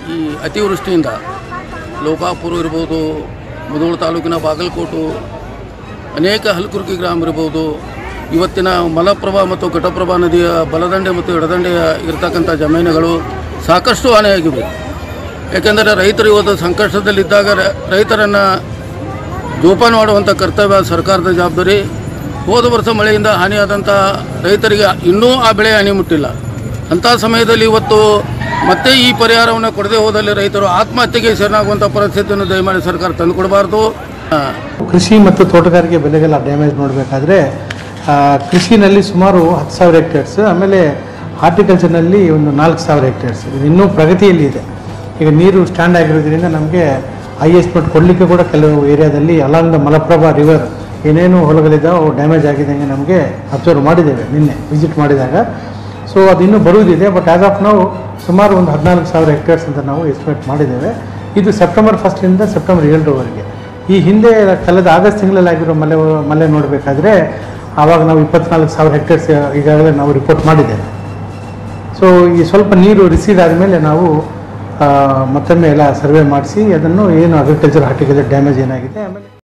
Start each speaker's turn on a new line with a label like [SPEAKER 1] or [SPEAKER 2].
[SPEAKER 1] ಈ ಅತಿವೃಷ್ಟಿಯಿಂದ ಲೋಕಾಪುರ ಇರ್ಬೋದು ಮುಧೋಳ ತಾಲೂಕಿನ ಬಾಗಲಕೋಟು ಅನೇಕ ಹಲಕುರ್ಕಿ ಗ್ರಾಮ ಇರ್ಬೋದು ಇವತ್ತಿನ ಮಲಪ್ರಭಾ ಮತ್ತು ಘಟಪ್ರಭಾ ನದಿಯ ಬಲದಂಡೆ ಮತ್ತು ಎಡದಂಡೆಯ ಇರತಕ್ಕಂಥ ಜಮೀನುಗಳು ಸಾಕಷ್ಟು ಹಾನಿಯಾಗಿವೆ ಏಕೆಂದರೆ ರೈತರು ಇವತ್ತು ಸಂಕಷ್ಟದಲ್ಲಿದ್ದಾಗ ರ- ರೈತರನ್ನು ಜೋಪಾನ ಮಾಡುವಂಥ ಕರ್ತವ್ಯ ಸರ್ಕಾರದ ಜವಾಬ್ದಾರಿ ಹೋದ ವರ್ಷ ಮಳೆಯಿಂದ ಹಾನಿಯಾದಂಥ ರೈತರಿಗೆ ಇನ್ನೂ ಆ ಬೆಳೆ ಹಾನಿ ಮುಟ್ಟಿಲ್ಲ ಅಂಥ ಸಮಯದಲ್ಲಿ ಇವತ್ತು ಮತ್ತೆ ಈ ಪರಿಹಾರವನ್ನು ಕೊಡದೆ ಹೋದಲ್ಲಿ ರೈತರು ಆತ್ಮಹತ್ಯೆಗೆ ಶರಣಾಗುವಂಥ ಪರಿಸ್ಥಿತಿಯನ್ನು ದಯಮಾಡಿ ಸರ್ಕಾರ ತಂದುಕೊಡಬಾರ್ದು ಆ,
[SPEAKER 2] ಕೃಷಿ ಮತ್ತು ತೋಟಗಾರಿಕೆ ಬೆಳೆಗಳ ಡ್ಯಾಮೇಜ್ ನೋಡಬೇಕಾದ್ರೆ ಕೃಷಿನಲ್ಲಿ ಸುಮಾರು ಹತ್ತು ಸಾವಿರ ಹೆಕ್ಟೇರ್ಸ್ ಆಮೇಲೆ ಹಾರ್ಟಿಕಲ್ಚರ್ನಲ್ಲಿ ಒಂದು ನಾಲ್ಕು ಸಾವಿರ ಹೆಕ್ಟೇರ್ಸ್ ಇದು ಇನ್ನೂ ಪ್ರಗತಿಯಲ್ಲಿ ಇದೆ ಈಗ ನೀರು ಸ್ಟ್ಯಾಂಡ್ ಆಗಿರೋದ್ರಿಂದ ನಮಗೆ ಐ ಎಸ್ಟಿಮೇಟ್ ಕೊಡಲಿಕ್ಕೆ ಕೂಡ ಕೆಲವು ಏರಿಯಾದಲ್ಲಿ ಅಲಾಂಗ್ ದ ಮಲಪ್ರಭಾ ರಿವರ್ ಏನೇನು ಹೊಲಗಳಿದ್ದಾವೆ ಅವು ಡ್ಯಾಮೇಜ್ ಆಗಿದ್ದಂಗೆ ನಮಗೆ ಅಬ್ಸರ್ವ್ ಮಾಡಿದ್ದೇವೆ ನಿನ್ನೆ ವಿಸಿಟ್ ಮಾಡಿದಾಗ ಸೊ ಅದು ಇನ್ನೂ ಬರುವುದಿದೆ ಬಟ್ ಆಸ್ ಆಫ್ ನಾವು ಸುಮಾರು ಒಂದು ಹದಿನಾಲ್ಕು ಸಾವಿರ ಹೆಕ್ಟೇರ್ಸ್ ಅಂತ ನಾವು ಎಸ್ಟಿಮೇಟ್ ಮಾಡಿದ್ದೇವೆ ಇದು ಸೆಪ್ಟೆಂಬರ್ ಫಸ್ಟಿಂದ ಸೆಪ್ಟೆಂಬರ್ ಏಳರವರೆಗೆ ಈ ಹಿಂದೆ ಕಳೆದ ಆಗಸ್ಟ್ ತಿಂಗಳಲ್ಲಿ ಆಗಿರೋ ಮಳೆ ಮಳೆ ನೋಡಬೇಕಾದ್ರೆ ಆವಾಗ ನಾವು ಇಪ್ಪತ್ನಾಲ್ಕು ಸಾವಿರ ಹೆಕ್ಟೇರ್ಸ್ ಈಗಾಗಲೇ ನಾವು ರಿಪೋರ್ಟ್ ಮಾಡಿದ್ದೇವೆ ಸೊ ಈ ಸ್ವಲ್ಪ ನೀರು ರಿಸೀವ್ ಆದಮೇಲೆ ನಾವು ಆ, ಮತ್ತೊಮ್ಮೆ ಎಲ್ಲ ಸರ್ವೆ ಮಾಡಿಸಿ ಅದನ್ನು ಏನು ಅಗ್ರಿಕಲ್ಚರ್ ಹಾರ್ಟಿಕಲ್ಚರ್ ಡ್ಯಾಮೇಜ್ ಏನಾಗಿದೆ ಆಮೇಲೆ